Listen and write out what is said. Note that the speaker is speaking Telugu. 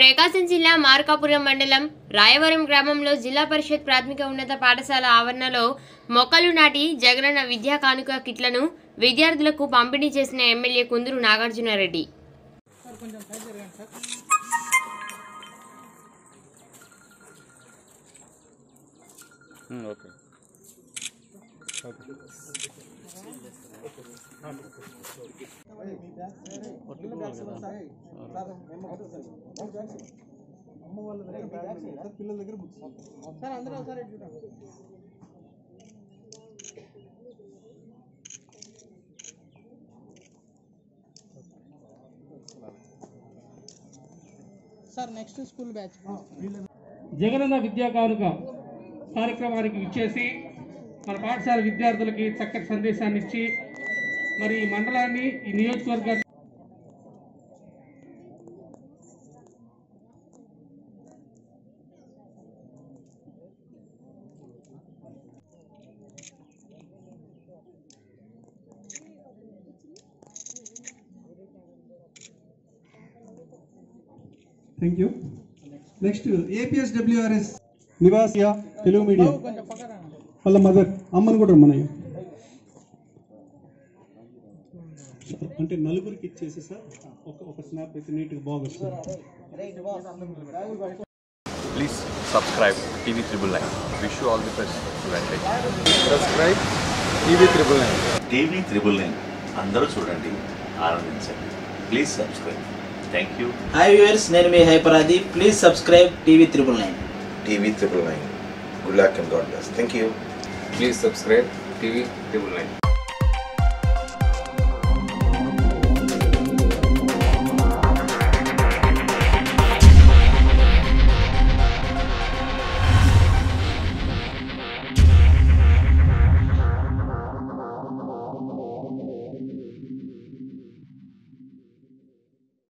ప్రకాశం జిల్లా మార్కాపురం మండలం రాయవరం గ్రామంలో జిల్లా పరిషత్ ప్రాథమిక ఉన్నత పాఠశాల ఆవరణలో మొక్కలు నాటి జగనన్న విద్యా కానుక కిట్లను విద్యార్థులకు పంపిణీ చేసిన MLA Kunduru Nagarjuna Reddy okay sir next school batch Jagananna Vidya Kanuka కార్యక్రమానికి ఇచ్చేసి మన పాఠశాల విద్యార్థులకి చక్కటి సందేశాన్ని ఇచ్చి మరి ఈ మండలాన్ని ఈ నియోజకవర్గాన్ని థ్యాంక్ యూ నెక్స్ట్ ఏపీఎస్డబ్ల్యూఆర్ఎస్ నివాసియా తెలుగు మీడియం వాళ్ళ మదర్ అమ్మని కూడా రమ్మనయ్య అంటే నలుగురికి ఇచ్చేసి సార్ ఒక ఒక స్నాప్ అయితే నీట్గా బాగొస్తుంది please subscribe TV triple nine wish all the best Venkatesh subscribe TV triple nine TV triple nine అందరూ చూడండి ఆనందించండి please subscribe thank you hi viewers నేను మీ హైపరాది please subscribe TV triple nine TV triple nine good luck and God bless thank you please subscribe TV triple nine